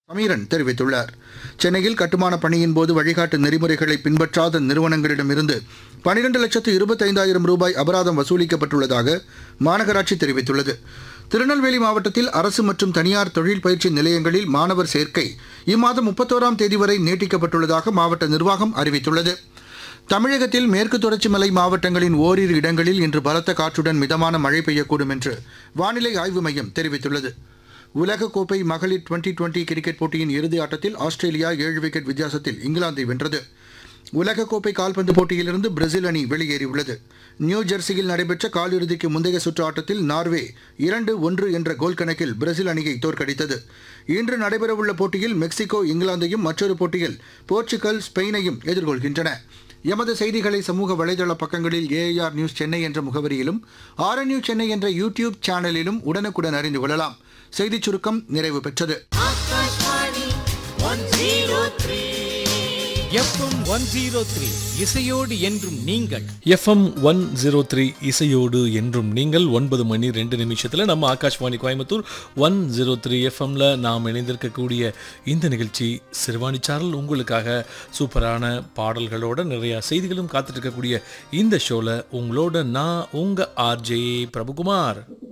சமீரன் தெரிவித்துள்ளார் சென்னையில் கட்டுமான பணியின் போது வழிகாட்டு நெறிமுறைகளை பின்பற்றாத நிறுவனங்களிடமிருந்து பனிரெண்டு லட்சத்து இருபத்தைந்தாயிரம் ரூபாய் அபராதம் வசூலிக்கப்பட்டுள்ளதாக மாநகராட்சி தெரிவித்துள்ளது திருநெல்வேலி மாவட்டத்தில் அரசு மற்றும் தனியார் தொழில் பயிற்சி நிலையங்களில் மாணவர் சேர்க்கை இம்மாதம் முப்பத்தோராம் தேதி வரை நீட்டிக்கப்பட்டுள்ளதாக மாவட்ட நிர்வாகம் அறிவித்துள்ளது தமிழகத்தில் மேற்கு தொடர்ச்சி மலை மாவட்டங்களின் ஓரிரு இடங்களில் இன்று பலத்த காற்றுடன் மிதமான மழை பெய்யக்கூடும் என்று வானிலை ஆய்வு மையம் தெரிவித்துள்ளது உலகக்கோப்பை மகளிர் டுவெண்டி டுவெண்டி கிரிக்கெட் போட்டியின் இறுதி ஆட்டத்தில் ஆஸ்திரேலியா ஏழு விக்கெட் வித்தியாசத்தில் இங்கிலாந்தை வென்றது உலகக்கோப்பை கால்பந்து போட்டியிலிருந்து பிரேசில் அணி வெளியேறியுள்ளது நியூ ஜெர்சியில் நடைபெற்ற காலிறுதிக்கு முந்தைய சுற்று ஆட்டத்தில் நார்வே இரண்டு ஒன்று என்ற கோல் கணக்கில் பிரேசில் அணியை தோற்கடித்தது இன்று நடைபெறவுள்ள போட்டியில் மெக்சிகோ இங்கிலாந்தையும் மற்றொரு போட்டியில் போர்ச்சுகல் ஸ்பெயினையும் எதிர்கொள்கின்றன எமது செய்திகளை சமூக வலைதள பக்கங்களில் ஏஆர் நியூஸ் சென்னை என்ற முகவரியிலும் ஆர்என்யூ சென்னை என்ற யூடியூப் சேனலிலும் உடனுக்குடன் அறிந்து கொள்ளலாம் செய்திச் சுருக்கம் நிறைவு பெற்றது Akashvani one zero three FM one zero three இசையோடு என்றும் நீங்கள் எஃப்எம் ஒன் ஜீரோ த்ரீ இசையோடு என்றும் நீங்கள் ஒன்பது மணி ரெண்டு நிமிஷத்தில் நம்ம Akashvani Coimbatore one zero three எஃப்எம்ல நாம் இணைந்திருக்கக்கூடிய இந்த நிகழ்ச்சி சிறுவாணி சாரல் உங்களுக்காக சூப்பரான பாடல்களோட நிறைய செய்திகளும் காத்துட்டு இருக்கக்கூடிய இந்த ஷோவில் உங்களோட நான் உங்கள் ஆர்ஜே பிரபுகுமார்